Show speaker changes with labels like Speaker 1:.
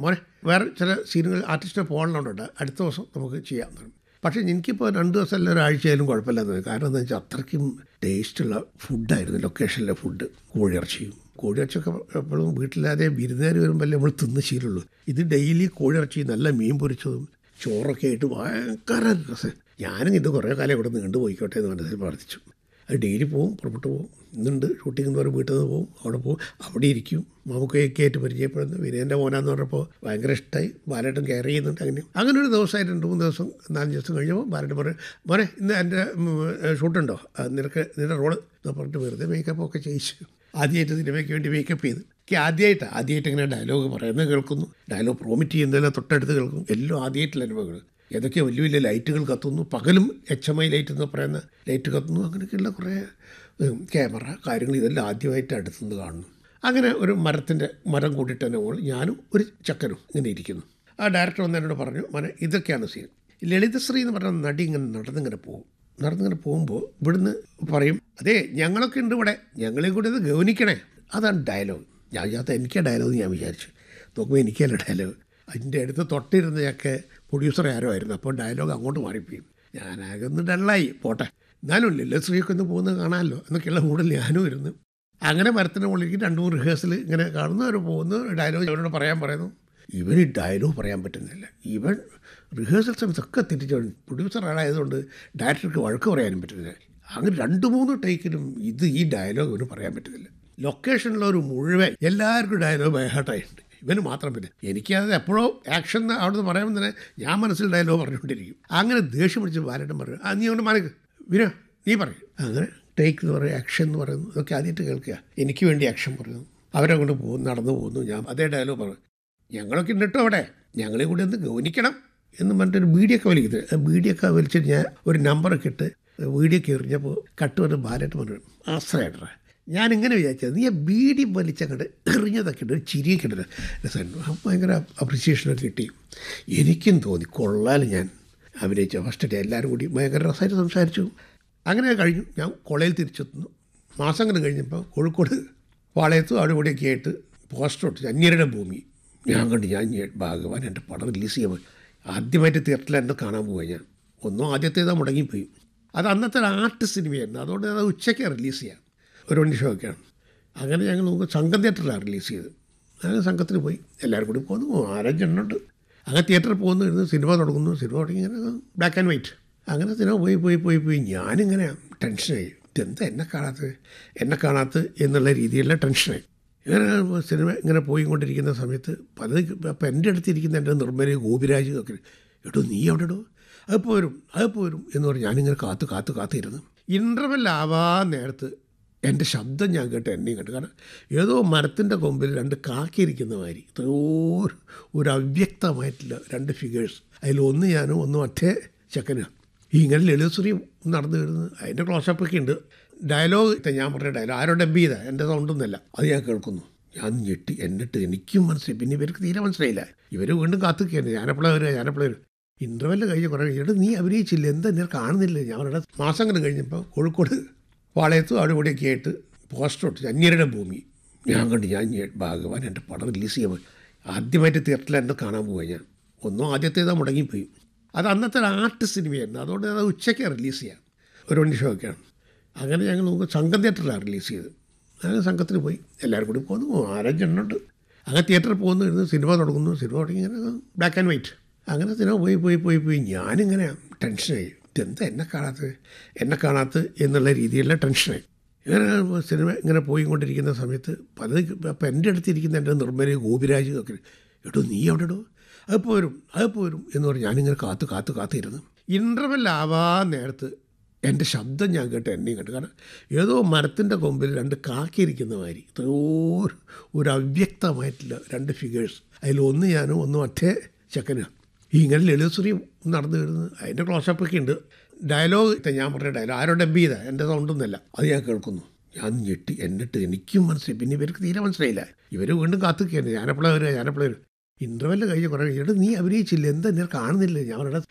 Speaker 1: മോനെ വേറെ ചില സീനുകൾ ആർട്ടിസ്റ്റിനെ പോകണമെന്നുണ്ട് അടുത്ത ദിവസം നമുക്ക് ചെയ്യാം എന്ന് പറഞ്ഞു. പക്ഷേ എനിക്കിപ്പോൾ രണ്ട് ദിവസം അല്ല ഒരാഴ്ചയായാലും കുഴപ്പമില്ലെന്ന് തോന്നി കാരണം എന്താ വെച്ചാൽ അത്രയ്ക്കും ടേസ്റ്റുള്ള ഫുഡായിരുന്നു ലൊക്കേഷനിലെ ഫുഡ് കോഴിയിറച്ചിയും കോഴിയിറച്ചിയൊക്കെ എപ്പോഴും വീട്ടിലാതെ വിരുന്നുകാർ വരുമ്പോൾ നമ്മൾ തിന്ന് ശീലമുള്ളൂ ഇത് ഡെയിലി കോഴിയിറച്ചി നല്ല മീൻ പൊരിച്ചതും ചോറൊക്കെ ആയിട്ട് ഭയങ്കര രസം ഞാനും ഇത് കുറേ കാലം ഇവിടെ നീണ്ടു പോയിക്കോട്ടെ എന്ന് മനസ്സിൽ പ്രാർത്ഥിച്ചു അത് ഡെയിലി പോവും പുറപ്പെട്ടു പോകും ഇന്നുണ്ട് ഷൂട്ടിംഗ് എന്ന് പറഞ്ഞ് വീട്ടിൽ നിന്ന് പോകും അവിടെ പോകും അവിടെ ഇരിക്കും നമുക്കൊക്കെ ആയിട്ട് പരിചയപ്പെടുന്നു വിനയൻ്റെ മോനാന്ന് പറഞ്ഞപ്പോൾ ഭയങ്കര ഇഷ്ടമായി ബാലേട്ടൻ കെയർ ചെയ്യുന്നുണ്ട് അങ്ങനെ അങ്ങനെ ഒരു ദിവസമായിട്ട് രണ്ട് മൂന്ന് ദിവസം നാലഞ്ച് ദിവസം കഴിഞ്ഞപ്പോൾ ബാലേട്ടൻ പറയും മോനെ ഇന്ന് എൻ്റെ ഷൂട്ടുണ്ടോ ആ, നിനക്ക് നിൻ്റെ റോള് എന്ന് പറഞ്ഞിട്ട് വെറുതെ മേക്കപ്പ് ഒക്കെ ചെയ്യിച്ചു ആദ്യമായിട്ട് സിനിമയ്ക്ക് വേണ്ടി മേക്കപ്പ് ചെയ്ത് എനിക്ക് ആദ്യമായിട്ട് ആദ്യമായിട്ട് ഇങ്ങനെ ഡയലോഗ് പറയുന്നത് കേൾക്കുന്നു ഡയലോഗ് പ്രോമിറ്റ് ചെയ്യുന്നതെല്ലാം തൊട്ടടുത്ത് കേൾക്കും എല്ലാം ആദ്യമായിട്ടുള്ള അനുഭവങ്ങൾ ഏതൊക്കെ വലിയ വലിയ ലൈറ്റുകൾ കത്തുന്നു പകലും എച്ച് എം ഐ ലൈറ്റ് എന്ന് പറയുന്ന ലൈറ്റ് കത്തുന്നു അങ്ങനെയൊക്കെയുള്ള കുറേ ഉം, ക്യാമറ കാര്യങ്ങൾ ഇതെല്ലാം ആദ്യമായിട്ട് അടുത്തുനിന്ന് കാണുന്നു അങ്ങനെ ഒരു മരത്തിൻ്റെ മരം കൂട്ടിയിട്ട് തന്നെ മുകളിൽ ഞാനും ഒരു ചക്കനും ഇങ്ങനെ ഇരിക്കുന്നു ആ ഡയറക്ടർ വന്ന് എന്നോട് പറഞ്ഞു മനെ ഇതൊക്കെയാണ് സീൻ ലളിതശ്രീ എന്ന് പറഞ്ഞ നടി ഇങ്ങനെ നടന്നിങ്ങനെ പോകും നടന്നിങ്ങനെ പോകുമ്പോൾ ഇവിടുന്ന് പറയും അതെ ഞങ്ങളൊക്കെ ഉണ്ട് ഇവിടെ ഞങ്ങളെയും കൂടി ഇത് ഗവനിക്കണേ അതാണ് ഡയലോഗ് ഞാൻ ഇതിനകത്ത് എനിക്കാ ഡയലോഗ് ഞാൻ വിചാരിച്ചു നോക്കുമ്പോൾ എനിക്കല്ല ഡയലോഗ് അതിൻ്റെ അടുത്ത് തൊട്ടിരുന്ന ഞങ്ങൾക്ക് പ്രൊഡ്യൂസർ ആരോ ആയിരുന്നു അപ്പോൾ ഡയലോഗ് അങ്ങോട്ട് മാറിപ്പോയി ഞാനാകെ ഒന്ന് ഡള്ളായി പോട്ടെ എന്നാലും ലളിതശ്രീയൊക്കെ ഒന്ന് പോകുന്നത് കാണാമല്ലോ എന്നൊക്കെയുള്ള കൂടുതൽ ഞാനും ഇരുന്നു അങ്ങനെ മരത്തിൻ്റെ മുകളിലേക്ക് രണ്ട് മൂന്ന് റിഹേഴ്സൽ ഇങ്ങനെ കാണുന്നു അവർ പോകുന്നു ഡയലോഗ് അവരോട് പറയാൻ പറയുന്നു ഇവൻ ഈ ഡയലോഗ് പറയാൻ പറ്റുന്നില്ല ഇവൻ റിഹേഴ്സൽ സമയത്തൊക്കെ തിരിച്ചു പ്രൊഡ്യൂസർ ആളായതുകൊണ്ട് ഡയറക്ടർക്ക് വഴക്ക് പറയാനും പറ്റുന്നില്ല അങ്ങനെ രണ്ട് മൂന്ന് ടേക്കിലും ഇത് ഈ ഡയലോഗ് ഇവന് പറയാൻ പറ്റുന്നില്ല ലൊക്കേഷനിലൊരു മുഴുവൻ എല്ലാവർക്കും ഡയലോഗ് ബൈഹാർട്ടായിട്ടുണ്ട് ഇവന് മാത്രം പിന്നെ എനിക്കത് എപ്പോഴോ ആക്ഷൻ അവിടുന്ന് പറയുമ്പോൾ തന്നെ ഞാൻ മനസ്സിൽ ഡയലോഗ് പറഞ്ഞുകൊണ്ടിരിക്കും അങ്ങനെ ദേഷ്യം പിടിച്ച് ബാലേട്ടൻ പറയും ആ നീ കൊണ്ട് മാനക്ക് വിനോ നീ പറയും അങ്ങനെ ടേക്ക് എന്ന് പറയും ആക്ഷൻ എന്ന് പറയുന്നു ഇതൊക്കെ ആദ്യമായിട്ട് കേൾക്കുക എനിക്ക് വേണ്ടി ആക്ഷൻ പറയുന്നു അവരെ കൊണ്ട് പോകുന്നു നടന്നു പോകുന്നു ഞാൻ അതേ ഡയലോഗ് പറഞ്ഞു ഞങ്ങളൊക്കെ ഉണ്ട് കേട്ടോ അവിടെ ഞങ്ങളെ കൂടി ഒന്ന് ഗവനിക്കണം എന്ന് പറഞ്ഞിട്ടൊരു ബീഡിയൊക്കെ വലിക്കുന്നത് ആ ബീഡിയൊക്കെ വലിച്ചിട്ട് ഞാൻ ഒരു നമ്പറൊക്കെ ഇട്ട് വീഡിയൊക്കെ എറിഞ്ഞപ്പോൾ കട്ട് വന്ന് ബാലേട്ട് പറഞ്ഞു ആശ്രയട്ടെ ഞാൻ ഇങ്ങനെ വിചാരിച്ചത് നീ ആ ബീഡി വലിച്ചങ്ങോട്ട് എറിഞ്ഞതൊക്കെ ഉണ്ട് ഒരു ചിരിയൊക്കെ ഉണ്ട് രസമായിരുന്നു അപ്പം ഭയങ്കര അപ്രിസിയേഷനൊക്കെ കിട്ടി എനിക്കും തോന്നി കൊള്ളാലും ഞാൻ അഭിനയിച്ച ഫസ്റ്റ് ഡേ എല്ലാവരും കൂടി ഭയങ്കര രസമായിട്ട് സംസാരിച്ചു അങ്ങനെ കഴിഞ്ഞു ഞാൻ കോളേജിൽ തിരിച്ചെത്തുന്നു മാസങ്ങൾ കഴിഞ്ഞപ്പോൾ കോഴിക്കോട് പാളയത്തും അവിടെ ഇവിടെയൊക്കെ ആയിട്ട് പോസ്റ്റർ ഒട്ടിച്ച് അന്യരുടെ ഭൂമി ഞാൻ കണ്ടു ഞാൻ ഞെ- ഭഗവാൻ എൻ്റെ പടം റിലീസ് ചെയ്യാൻ പോയി ആദ്യമായിട്ട് തിയേറ്ററിൽ എന്നെ കാണാൻ പോവുക ഞാൻ ഒന്നും ആദ്യത്തേതാ മുടങ്ങിപ്പോയി അത് അന്നത്തെ ഒരു ആർട്ട് സിനിമയായിരുന്നു അതുകൊണ്ട് അത് ഉച്ചയ്ക്ക് റിലീസ് ചെയ്യാം ഒരു മണി ഷോ ഒക്കെയാണ് അങ്ങനെ ഞങ്ങൾ നമുക്ക് സംഘം തിയേറ്ററിലാണ് റിലീസ് ചെയ്തത് അങ്ങനെ സംഘത്തിന് പോയി എല്ലാവരും കൂടി പോകുന്നു ആരഞ്ചെണ്ണുണ്ട് അങ്ങനെ തിയേറ്ററിൽ പോകുന്നു ഇരുന്ന് സിനിമ തുടങ്ങുന്നു സിനിമ തുടങ്ങി ഇങ്ങനെ ബ്ലാക്ക് ആൻഡ് വൈറ്റ് അങ്ങനെ സിനിമ പോയി പോയി പോയി പോയി ഞാനിങ്ങനെ ടെൻഷനായി ഇതെന്താ എന്നെ കാണാത്തത് എന്നെ കാണാത്ത എന്നുള്ള രീതിയിലുള്ള ടെൻഷനായി ഇങ്ങനെ സിനിമ ഇങ്ങനെ പോയിക്കൊണ്ടിരിക്കുന്ന സമയത്ത് പലത് അപ്പം എൻ്റെ അടുത്തിരിക്കുന്ന എൻ്റെ നിർമ്മല ഗോപിരാജ് ഒക്കെ എടോ നീ എവിടെ ഇടോ അത് പോരും അത് പോരും എന്ന് പറഞ്ഞ് ഞാനിങ്ങനെ കാത്ത് കാത്ത് കാത്തിരുന്നു ഇൻ്റർവെൽ ആവാൻ നേരത്ത് എൻ്റെ ശബ്ദം ഞാൻ കേട്ട് എന്നെയും കേട്ടു കാരണം ഏതോ മരത്തിൻ്റെ കൊമ്പിൽ രണ്ട് കാക്കിയിരിക്കുന്ന മാതിരി എത്രയോ ഒരു- ഒരു അവ്യക്തമായിട്ടുള്ള രണ്ട് ഫിഗേഴ്സ് അതിലൊന്ന് ഞാനും ഒന്ന് മറ്റേ ചെക്കനും ഈ ഇങ്ങനെ ലളിതശ്രീ നടന്നു വരുന്നത് അതിൻ്റെ ക്ലോസപ്പൊക്കെ ഉണ്ട് ഡയലോഗ് ഞാൻ പറഞ്ഞ ഡയലോഗ് ആരോ ഡബ് ചെയ്താ എൻ്റെ സൗണ്ടൊന്നുമല്ല അത് ഞാൻ കേൾക്കുന്നു ഞാൻ ഞെട്ടി എന്നിട്ട് എനിക്കും മനസ്സിലായി പിന്നെ ഇവർക്ക് തീരെ മനസ്സിലായില്ല ഇവർ വീണ്ടും കാത്തുകയാണ് ഞാനെപ്പോഴാണ് വരിക ഞാനെപ്പോഴാണ് വരിക ഇൻ്റർവെല്ല് കഴിഞ്ഞ് കുറേ എടാ നീ അഭിനയിച്ചില്ല എന്താ ഞാൻ കാണുന്നില്ല ഞാൻ അവരുടെ മാസങ്ങൾ കഴിഞ്ഞപ്പോൾ കോഴിക്കോട് പാളയത്തും അവിടെ ഇവിടെയൊക്കെ ആയിട്ട് പോസ്റ്റർ ഒട്ടിച്ച് അന്യരുടെ ഭൂമി ഞാൻ കണ്ടു ഞാൻ ഞെ- ഭഗവാൻ എൻ്റെ പടം റിലീസ് ചെയ്യാൻ പോയി ആദ്യമായിട്ട് തിയേറ്ററിൽ എന്നെ കാണാൻ പോവുക ഞാൻ ഒന്നും ആദ്യത്തേതാ മുടങ്ങിപ്പോയി അത് അന്നത്തെ ഒരു ആർട്ട് സിനിമയായിരുന്നു അതുകൊണ്ട് അത് ഉച്ചയ്ക്ക് റിലീസ് ചെയ്യാം ഒരു മണി ഷോ ഒക്കെയാണ് അങ്ങനെ ഞങ്ങൾ നമുക്ക് സംഘം തിയേറ്ററിലാണ് റിലീസ് ചെയ്തത് അങ്ങനെ സംഘത്തിന് പോയി എല്ലാവരും കൂടി പോകുന്നു ആരഞ്ചെണ്ണുണ്ട് അങ്ങനെ തിയേറ്ററിൽ പോകുന്നു ഇരുന്ന് സിനിമ തുടങ്ങുന്നു സിനിമ തുടങ്ങി ഇങ്ങനെ ബ്ലാക്ക് ആൻഡ് വൈറ്റ് അങ്ങനെ സിനിമ പോയി പോയി പോയി പോയി ഞാനിങ്ങനെ ടെൻഷനായി ഇതെന്താ എന്നെ കാണാത്തത് എന്നെ കാണാത്ത എന്നുള്ള രീതിയിലുള്ള ടെൻഷനായി ഇങ്ങനെ സിനിമ ഇങ്ങനെ പോയിക്കൊണ്ടിരിക്കുന്ന സമയത്ത് പലത് അപ്പം എൻ്റെ അടുത്തിരിക്കുന്ന എൻ്റെ നിർമ്മല ഗോപിരാജ് ഒക്കെ എടോ നീ എവിടെ ഇടോ അത് പോരും അത് പോരും എന്ന് പറഞ്ഞ് ഞാനിങ്ങനെ കാത്ത് കാത്ത് കാത്തിരുന്നു ഇൻ്റർവെൽ ആവാൻ നേരത്ത് എൻ്റെ ശബ്ദം ഞാൻ കേട്ട് എന്നെയും കേട്ടു കാരണം ഏതോ മരത്തിൻ്റെ കൊമ്പിൽ രണ്ട് കാക്കിയിരിക്കുന്ന മാതിരി എത്രയോ ഒരു- ഒരു അവ്യക്തമായിട്ടുള്ള രണ്ട് ഫിഗേഴ്സ് അതിലൊന്ന് ഞാനും ഒന്ന് മറ്റേ ചെക്കനും ഈ ഇങ്ങനെ ലളിതശ്രീ നടന്നു വരുന്നത് അതിൻ്റെ ക്ലോസപ്പൊക്കെ ഉണ്ട് ഡയലോഗ് ഞാൻ പറഞ്ഞ ഡയലോഗ് ആരോ ഡബ് ചെയ്താ എൻ്റെ സൗണ്ടൊന്നുമല്ല അത് ഞാൻ കേൾക്കുന്നു ഞാൻ ഞെട്ടി എന്നിട്ട് എനിക്കും മനസ്സിലായി പിന്നെ ഇവർക്ക് തീരെ മനസ്സിലായില്ല ഇവർ വീണ്ടും കാത്തുകയാണ് ഞാനെപ്പോഴാണ് വരിക ഞാനെപ്പോഴാണ് വരിക ഇൻ്റർവെല്ല് കഴിഞ്ഞ് കുറേ എടാ നീ അഭിനയിച്ചില്ല എന്താ ഞാൻ കാണുന്നില്ല ഞാൻ അവരുടെ